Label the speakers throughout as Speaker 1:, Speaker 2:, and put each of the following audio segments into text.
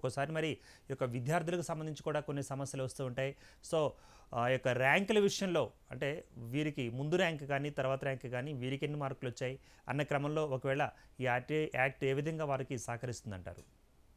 Speaker 1: ఒక్కోసారి మరి ఈ యొక్క విద్యార్థులకు సంబంధించి కూడా కొన్ని సమస్యలు వస్తూ ఉంటాయి సో ఆ యొక్క ర్యాంకుల విషయంలో అంటే వీరికి ముందు ర్యాంక్ కానీ తర్వాత ర్యాంక్ కానీ వీరికి ఎన్ని మార్కులు వచ్చాయి అన్న క్రమంలో ఒకవేళ ఈ యాక్ట్ యాక్ట్ ఏ విధంగా వారికి సహకరిస్తుందంటారు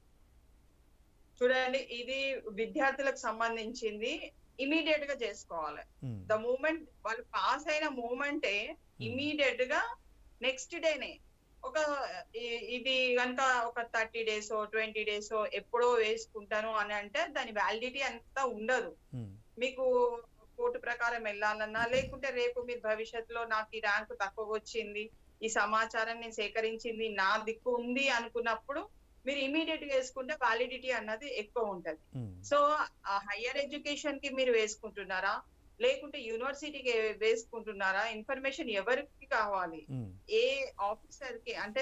Speaker 2: చూడండి ఇది విద్యార్థులకు సంబంధించింది ఇమీడియట్ గా చేసుకోవాలి
Speaker 1: ఉమ్,
Speaker 2: ద మూమెంట్ వాళ్ళు పాస్ అయిన మూమెంటే ఇమీడియట్ గా నెక్స్ట్ డేనే ఒక ఈ- ఇది కనుక ఒక థర్టీ డేస్ ట్వంటీ డేస్ ఎప్పుడో వేసుకుంటాను అని అంటే దాని వ్యాలిడిటీ అంతా ఉండదు
Speaker 1: ఉమ్,
Speaker 2: మీకు కోర్టు ప్రకారం వెళ్ళాలన్నా లేకుంటే రేపు మీరు భవిష్యత్తులో నాకు ఈ ర్యాంకు తక్కువ వచ్చింది ఈ సమాచారం నేను సేకరించింది నా దిక్కు ఉంది అనుకున్నప్పుడు మీరు ఇమీడియట్ గా వేసుకుంటే వ్యాలిడిటీ అన్నది ఎక్కువ ఉంటది
Speaker 1: ఉమ్,
Speaker 2: సో హయ్యర్ ఎడ్యుకేషన్ కి మీరు వేసుకుంటున్నారా లేకుంటే యూనివర్సిటీకి వేసుకుంటున్నారా ఇన్ఫర్మేషన్ ఎవరికి కావాలి
Speaker 1: ఉమ్,
Speaker 2: ఏ ఆఫీసర్ కి అంటే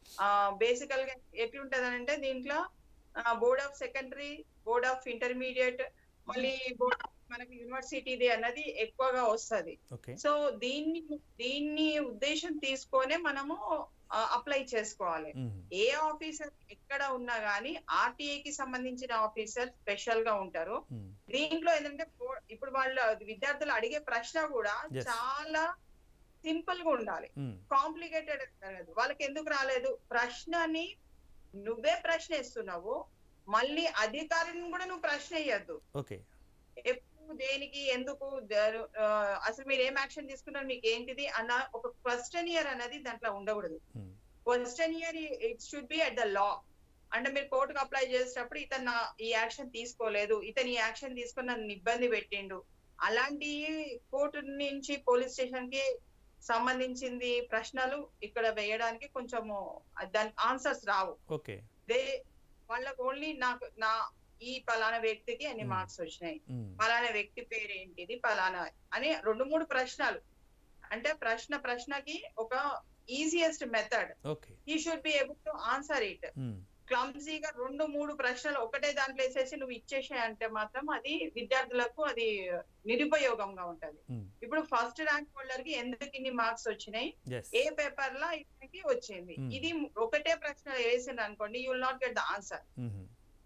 Speaker 2: బేసికల్ గా ఎట్లుంటది అంటే దీంట్లో board of secondary board of intermediate మళ్ళీ బోర్డ్ ఆఫ్ మనకి యూనివర్సిటీది అన్నది ఎక్కువగా వస్తది
Speaker 1: ఓకే
Speaker 2: సో దీన్ని దీన్ని ఉద్దేశం తీసుకొనే మనము అప్లై చేసుకోవాలి
Speaker 1: ఉమ్,
Speaker 2: ఏ ఆఫీసర్ ఎక్కడ ఉన్నా గానీ RTA కి సంబంధించిన ఆఫీసర్ స్పెషల్ గా ఉంటారు
Speaker 1: ఉమ్,
Speaker 2: దీంట్లో ఏంటంటే బో- ఇప్పుడు వాళ్ళ విద్యార్థులు అడిగే ప్రశ్న కూడా
Speaker 1: Yes.
Speaker 2: చాలా సింపుల్ గా ఉండాలి
Speaker 1: ఉమ్,
Speaker 2: కాంప్లికేటెడ్ కాదు వాళ్ళకి ఎందుకు రాలేదు ప్రశ్నని నువ్వే ప్రశ్న ఇస్తున్నావు మళ్ళీ అధికారిని కూడా నువ్వు ప్రశ్న వేయద్దు
Speaker 1: ఓకే
Speaker 2: ఎప్పుడు దేనికి ఎందుకు ద- ఆ, అసలు మీరు ఏం యాక్షన్ తీసుకున్నారు మీకు ఏంటిది అన్న ఒక క్వశ్చన్ ఇయర్ అనేది దాంట్లో ఉండకూడదు
Speaker 1: um,
Speaker 2: question year it should be at the law అంటే మీరు కోర్టుకు అప్లై చేసేటప్పుడు ఇతను నా ఈ యాక్షన్ తీసుకోలేదు ఇతను ఈ యాక్షన్ తీసుకొని నన్ను ఇబ్బంది పెట్టిండు అలాంటి కోర్టు నుంచి పోలీస్ స్టేషన్ కి సంబంధించింది ప్రశ్నలు ఇక్కడ వేయడానికి కొంచెము దాని ఆన్సర్స్ రావు
Speaker 1: ఓకే
Speaker 2: దే వాళ్ళకు ఓన్లీ నాకు నా ఈ పలానా వ్యక్తికి ఎన్ని
Speaker 1: Hmm.
Speaker 2: మార్క్స్ వచ్చినాయి
Speaker 1: ఉమ్,
Speaker 2: పలానా వ్యక్తి పేరు ఏంటిది పలానా అని రెండు మూడు ప్రశ్నలు అంటే ప్రశ్న ప్రశ్నకి ఒక ఈజియెస్ట్ మెథడ్
Speaker 1: ఓకే
Speaker 2: ఈ should be able to answer it
Speaker 1: um,
Speaker 2: క్లమ్జీగా రెండు మూడు ప్రశ్నలు ఒకటే దాంట్లో వేసేసి నువ్వు ఇచ్చేసాయి అంటే మాత్రం అది విద్యార్థులకు అది నిరుపయోగంగా ఉంటది
Speaker 1: ఉమ్,
Speaker 2: ఇప్పుడు ఫస్ట్ ర్యాంక్ హోల్డర్ కి ఎందుకు ఇన్ని మార్క్స్ వచ్చినాయి
Speaker 1: ఎస్
Speaker 2: ఏ పేపర్ లా ఇతనికి వచ్చింది
Speaker 1: Hmm.
Speaker 2: ఇది ఒకటే ప్రశ్న వేసింది అనుకోండి you will not get the answer
Speaker 1: um,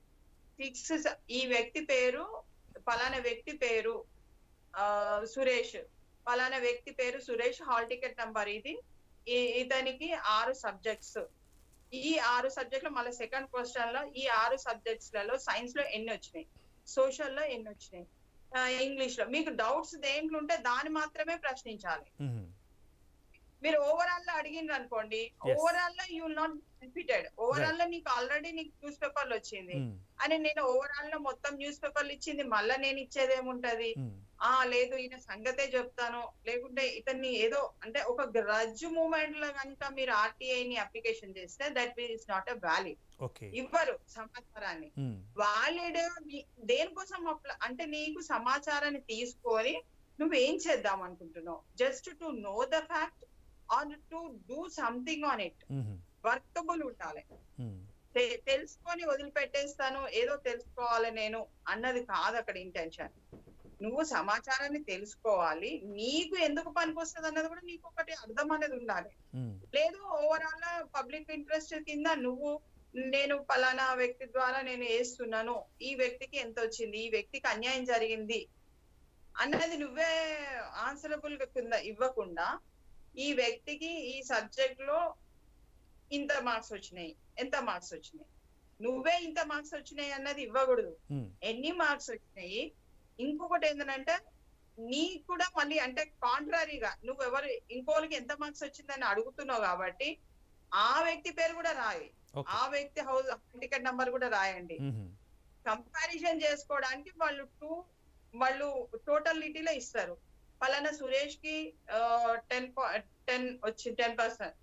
Speaker 2: six ఈ వ్యక్తి పేరు పలానా వ్యక్తి పేరు ఆ సురేష్ పలానా వ్యక్తి పేరు సురేష్ హాల్ టికెట్ నంబర్ ఇది ఈ- ఇతనికి ఆరు సబ్జెక్ట్స్ ఈ ఆరు సబ్జెక్ట్ లో మళ్ళీ సెకండ్ క్వశ్చన్ లో ఈ ఆరు సబ్జెక్ట్స్ లలో సైన్స్ లో ఎన్ని వచ్చినాయి సోషల్ లో ఎన్ని వచ్చినాయి ఇంగ్లీష్ లో మీకు డౌట్స్ దేంట్లో ఉంటే దాన్ని మాత్రమే ప్రశ్నించాలి
Speaker 1: ఉమ్,
Speaker 2: మీరు ఓవరాల్ లో అడిగిండ్రు అనుకోండి
Speaker 1: Yes.
Speaker 2: ఓవరాల్ లో యూ నాట్ బెనిఫిటెడ్ ఓవరాల్ లో నీకు ఆల్రెడీ నీకు న్యూస్ పేపర్లు వచ్చింది
Speaker 1: ఉమ్,
Speaker 2: అని నేను ఓవరాల్ లో మొత్తం న్యూస్ పేపర్లు ఇచ్చింది మళ్ళా నేను ఇచ్చేది ఏముంటది
Speaker 1: ఉమ్,
Speaker 2: ఆ లేదు ఈయన సంగతే చెప్తాను లేకుంటే ఇతన్ని ఏదో అంటే ఒక గ్రజ్ మూమెంట్ లో కనుక మీరు ఆర్టీఐ ని అప్లికేషన్ చేస్తే that is not a valid
Speaker 1: okay
Speaker 2: ఇవ్వరు సమాచారాన్ని
Speaker 1: ఉమ్,
Speaker 2: వాలిడ్ దేనికోసం అప్ల- అంటే నీకు సమాచారాన్ని తీసుకొని నువ్వేం చేద్దాం అనుకుంటున్నావు just to know the fact or to do something on it
Speaker 1: um,
Speaker 2: workable ఉండాలి
Speaker 1: ఉమ్,
Speaker 2: తె- తెలుసుకొని వదిలిపెట్టేస్తాను ఏదో తెలుసుకోవాలి నేను అన్నది కాదు అక్కడ ఇంటెన్షన్ నువ్వు సమాచారాన్ని తెలుసుకోవాలి నీకు ఎందుకు పనికొస్తుంది అన్నది కూడా నీకు ఒకటి అర్థం అనేది ఉండాలి
Speaker 1: ఉమ్,
Speaker 2: లేదు ఓవరాల్ పబ్లిక్ ఇంట్రెస్ట్ కింద నువ్వు నేను పలానా వ్యక్తి ద్వారా నేను వేస్తున్నాను ఈ వ్యక్తికి ఎంత వచ్చింది ఈ వ్యక్తికి అన్యాయం జరిగింది అన్నది నువ్వే ఆన్సరబుల్ కింద ఇవ్వకుండా ఈ వ్యక్తికి ఈ సబ్జెక్ట్ లో ఇంత మార్క్స్ వచ్చినాయి ఎంత మార్క్స్ వచ్చినాయి నువ్వే ఇంత మార్క్స్ వచ్చినాయి అన్నది ఇవ్వకూడదు
Speaker 1: ఉమ్,
Speaker 2: ఎన్ని మార్క్స్ వచ్చినాయి ఇంకొకటి ఏంటంటే నీకు కూడా మళ్ళీ అంటే కాంట్రారీగా నువ్వు ఎవరు ఇంకోళ్ళకి ఎంత మార్క్స్ వచ్చిందని అడుగుతున్నావు కాబట్టి ఆ వ్యక్తి పేరు కూడా రాయి
Speaker 1: ఓకే
Speaker 2: ఆ వ్యక్తి హౌస్ టికెట్ నంబర్ కూడా రాయండి
Speaker 1: ఉమ్,
Speaker 2: కంపారిజన్ చేసుకోవడానికి వాళ్ళు టూ వాళ్ళు టోటలిటీలో ఇస్తారు పలానా సురేష్ కి టెన్ టెన్ వచ్చి టెన్ పర్సెంట్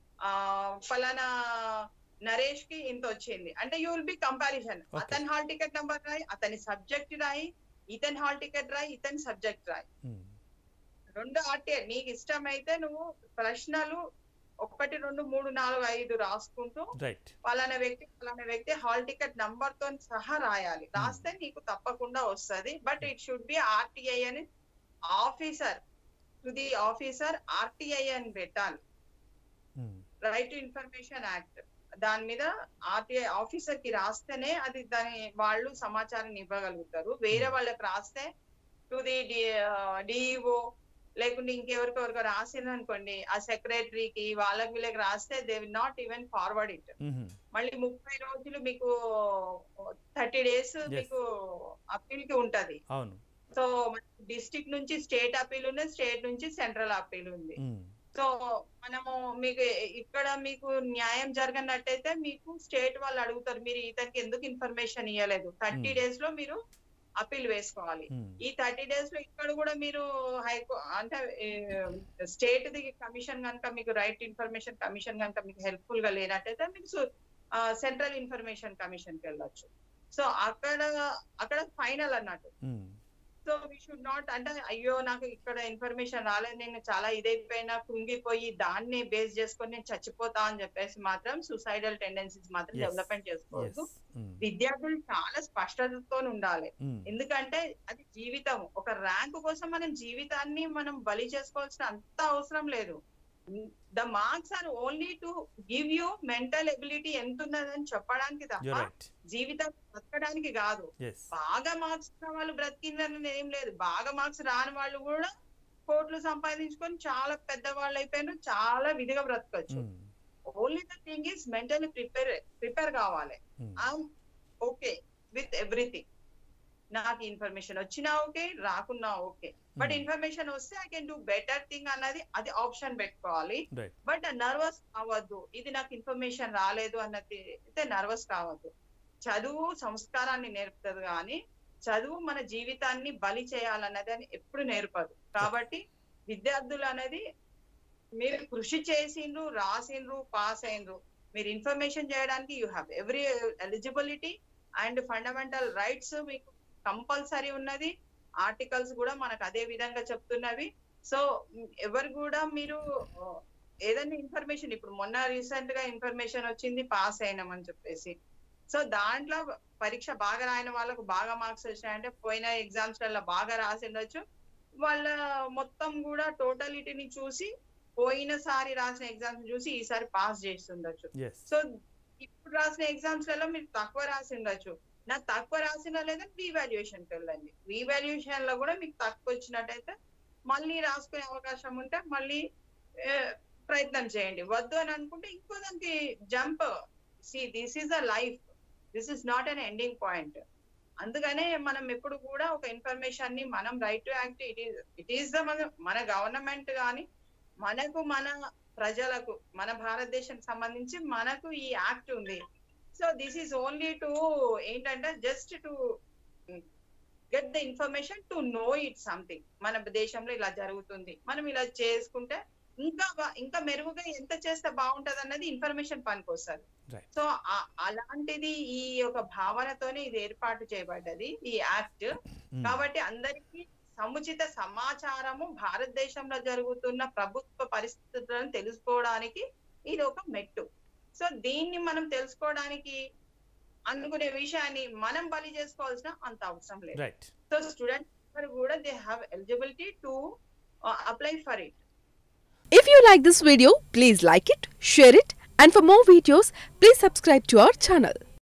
Speaker 2: పలానా నరేష్ కి ఇంత వచ్చింది అంటే you will be comparison
Speaker 1: Okay.
Speaker 2: అతని హాల్ టికెట్ నంబర్ రాయి అతని సబ్జెక్ట్ రాయి ఇతని హాల్ టికెట్ రాయి ఇతని సబ్జెక్ట్ రాయి
Speaker 1: ఉమ్,
Speaker 2: రెండు ఆర్టీఐ నీకు ఇష్టమైతే నువ్వు ప్రశ్నలు ఒకటి రెండు మూడు నాలుగు ఐదు రాసుకుంటూ
Speaker 1: రైట్
Speaker 2: పలానా వ్యక్తి పలానా వ్యక్తి హాల్ టికెట్ నంబర్ తో సహా రాయాలి రాస్తే నీకు తప్పకుండా వస్తది but it should be RTI అని officer to the officer RTI అని పెట్టాలి
Speaker 1: um,
Speaker 2: right to information act దాని మీద ఆర్టీఐ ఆఫీసర్ కి రాస్తేనే అది దాని వాళ్ళు సమాచారం ఇవ్వగలుగుతారు వేరే
Speaker 1: Hmm.
Speaker 2: వాళ్ళకి రాస్తే టు ది డిఈఓ లేకుంటే ఇంకెవరికెవరికో రాసింది అనుకోండి ఆ సెక్రటరీకి వాళ్ళకి వీళ్ళకి రాస్తే they will not even forward it
Speaker 1: hmm.
Speaker 2: మళ్ళీ ముప్పై రోజులు మీకు థర్టీ డేస్
Speaker 1: Yes.
Speaker 2: మీకు అప్పీల్ కి ఉంటది
Speaker 1: అవును
Speaker 2: సో డిస్ట్రిక్ట్ నుంచి స్టేట్ అప్పీల్ ఉంది స్టేట్ నుంచి సెంట్రల్ అప్పీల్ ఉంది
Speaker 1: మ్మ్.
Speaker 2: సో మనము మీకు ఇక్కడ మీకు న్యాయం జరగనట్టయితే మీకు స్టేట్ వాళ్ళు అడుగుతారు మీరు ఇతనికి ఎందుకు ఇన్ఫర్మేషన్ ఇవ్వలేదు థర్టీ
Speaker 1: Hmm.
Speaker 2: డేస్ లో మీరు అప్పీల్ వేసుకోవాలి
Speaker 1: మ్మ్.
Speaker 2: ఈ థర్టీ డేస్ లో ఇక్కడ కూడా మీరు హైకో అంటే స్టేట్ ది కమిషన్ కనుక మీకు రైట్ ఇన్ఫర్మేషన్ కమిషన్ కనుక మీకు హెల్ప్ఫుల్ గా లేనట్టయితే మీకు సెంట్రల్ ఇన్ఫర్మేషన్ కమిషన్ కి వెళ్ళొచ్చు సో అక్కడ అక్కడ ఫైనల్ అన్నట్టు
Speaker 1: hmm.
Speaker 2: So we should not అంటే అయ్యో నాకు ఇక్కడ ఇన్ఫర్మేషన్ రాలేదు నేను చాలా ఇదైపోయినా కుంగిపోయి దాన్ని బేస్ చేసుకొని నేను చచ్చిపోతా అని చెప్పేసి మాత్రం సూసైడల్ టెండెన్సీస్ మాత్రం
Speaker 1: Yes.
Speaker 2: డెవలప్మెంట్ చేసుకోవద్దు
Speaker 1: Yes. మ్మ్.
Speaker 2: విద్యార్థులు చాలా స్పష్టతతో ఉండాలి
Speaker 1: మ్మ్.
Speaker 2: ఎందుకంటే అది జీవితం ఒక ర్యాంక్ కోసం మనం జీవితాన్ని మనం బలి చేసుకోవాల్సిన అంత అవసరం లేదు the marks are only to give you mental ability ఎంత ఉన్నదని చెప్పడానికి
Speaker 1: You're
Speaker 2: తప్ప
Speaker 1: right.
Speaker 2: జీవితం బతకడానికి కాదు
Speaker 1: Yes.
Speaker 2: బాగా మార్క్స్ ఉన్న వాళ్ళు బ్రతికిందని ఏం లేదు బాగా మార్క్స్ రాని వాళ్ళు కూడా కోట్లు సంపాదించుకొని చాలా పెద్ద వాళ్ళు అయిపోయినారు చాలా విధిగా బ్రతకచ్చు
Speaker 1: hmm.
Speaker 2: Only the thing is mentally prepare prepare కావాలి
Speaker 1: hmm.
Speaker 2: I'm okay with everything నాకు ఇన్ఫర్మేషన్ వచ్చినా ఓకే రాకున్నా ఓకే బట్
Speaker 1: మ్మ్.
Speaker 2: ఇన్ఫర్మేషన్ వస్తే I can do better thing అన్నది అది ఆప్షన్ పెట్టుకోవాలి
Speaker 1: Right.
Speaker 2: బట్ నర్వస్ అవ్వద్దు ఇది నాకు ఇన్ఫర్మేషన్ రాలేదు అన్నది అయితే నర్వస్ కావద్దు చదువు సంస్కారాన్ని నేర్పుతుంది కానీ చదువు మన జీవితాన్ని బలి చేయాలన్నది అని ఎప్పుడు నేర్పదు కాబట్టి విద్యార్థులు అనేది మీరు కృషి చేసిండ్రు రాసిండ్రు పాస్ అయినరు మీరు ఇన్ఫర్మేషన్ చేయడానికి you have every eligibility and fundamental rights మీకు కంపల్సరీ ఉన్నది ఆర్టికల్స్ కూడా మనకు అదే విధంగా చెప్తున్నవి సో ఎవరు కూడా మీరు ఆ, ఏదైనా ఇన్ఫర్మేషన్ ఇప్పుడు మొన్న రీసెంట్ గా ఇన్ఫర్మేషన్ వచ్చింది పాస్ అయినామని చెప్పేసి సో దాంట్లో పరీక్ష బాగా రాయని వాళ్ళకు బాగా మార్క్స్ వచ్చినాయంటే పోయిన ఎగ్జామ్స్ లలో బాగా రాసి ఉండొచ్చు వాళ్ళ మొత్తం కూడా టోటాలిటీని చూసి పోయినసారి రాసిన ఎగ్జామ్స్ చూసి ఈసారి పాస్ చేస్తుండొచ్చు
Speaker 1: Yes.
Speaker 2: సో ఇప్పుడు రాసిన ఎగ్జామ్స్ లలో మీరు తక్కువ రాసి ఉండొచ్చు నా తక్కువ రాసిన లేదా రీవాల్యుయేషన్ కి వెళ్ళండి రీవాల్యుయేషన్ లో కూడా మీకు తక్కువ వచ్చినట్టయితే మళ్ళీ రాసుకునే అవకాశం ఉంటే మళ్ళీ ఏ, ప్రయత్నం చేయండి వద్దు అని అనుకుంటే ఇంకో దానికి jump see this is a life this is not an ending point అందుకనే మనం ఎప్పుడు కూడా ఒక ఇన్ఫర్మేషన్ ని మనం right to act it is it is the మన మన గవర్నమెంట్ కానీ మనకు మన ప్రజలకు మన భారతదేశానికి సంబంధించి మనకు ఈ యాక్ట్ ఉంది so this is only to ఏంటంటే just to get the information to know it something మన దేశంలో ఇలా జరుగుతుంది మనం ఇలా చేసుకుంటే ఇంకా బా- ఇంకా మెరుగుగా ఎంత చేస్తే బాగుంటది అన్నది ఇన్ఫర్మేషన్ పనికి వస్తుంది
Speaker 1: Right.
Speaker 2: సో ఆ- అలాంటిది ఈ యొక్క భావనతోనే ఇది ఏర్పాటు చేయబడ్డది ఈ యాక్ట్
Speaker 1: మ్మ్.
Speaker 2: కాబట్టి అందరికీ సముచిత సమాచారము భారతదేశంలో జరుగుతున్న ప్రభుత్వ పరిస్థితులను తెలుసుకోవడానికి ఇది ఒక మెట్టు సో దీన్ని మనం తెలుసుకోవడానికి అనుకునే విషయాన్ని మనం బలి చేసుకోవాల్సిన అంత అవసరం లేదు
Speaker 1: రైట్
Speaker 2: సో స్టూడెంట్స్ కూడా they have eligibility to apply for it
Speaker 3: If you like this video, please like it, share it, and for more videos, please subscribe to our channel.